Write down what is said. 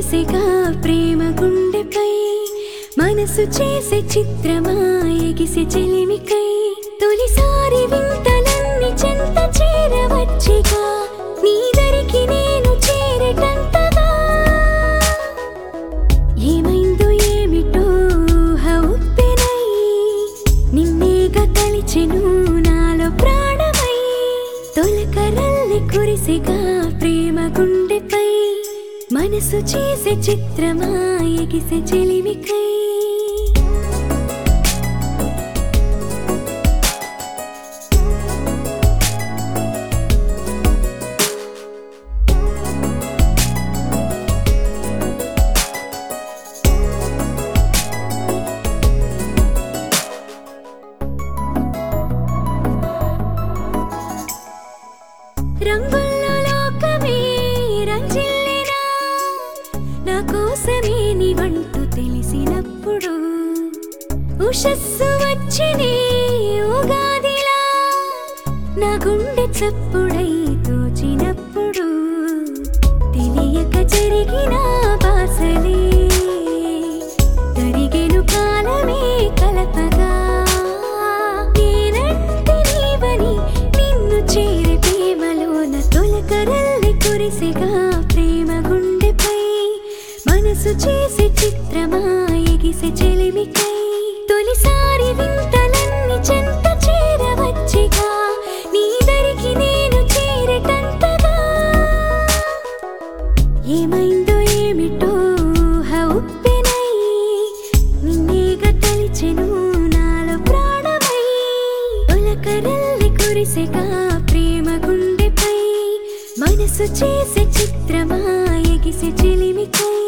కురిసెగా ప్రేమ గుండెపై మనసు చేసే చిత్రమా ఎగిసే చెలిమికై తొలిసారి వింతలన్నీ చెంత చేరవచ్చిగా నీదరికి నేను చేరటంతగా ఏమైందో ఏమిటో ఊహ ఉప్పెనై నిన్నేగా తలిచెను నాలో ప్రాణమై తొలకరల్లి కురిసిగా ప్రేమ గుండెపై మనసు చేసే చిత్రమా ఎగిసే చెలిమికై రంగుల్లో లోకమే రంజిల్లినా నా కోసమే నీవంటూ తెలిసినప్పుడు ఉషస్సు వచ్చినే ఉగాదిలా నా గుండె చప్పుడై తోచినప్పుడు తెలియక జరిగిన బాసలే తరిగెను కాలమే కలపగా నేనంటే నీవని నిన్ను చేరే ప్రేమలోన తొలకరల్లి కురిసిగా ప్రేమ గుండెపై మనసు చేసే చిత్రమా ఎగిసే చెలిమికై తొలిసారి వింతలన్నీ చెంత చేరవచ్చిగా నీదరికి నేను చేరటంతగా ఏమైందో ఏమిటో ఊహ ఉప్పెనై నిన్నేగా తలిచెను నాలో ప్రాణమై తొలకరల్లి కురిసెగా ప్రేమ గుండెపై మనసు చేసే చిత్రమా ఎగిసే చెలిమికై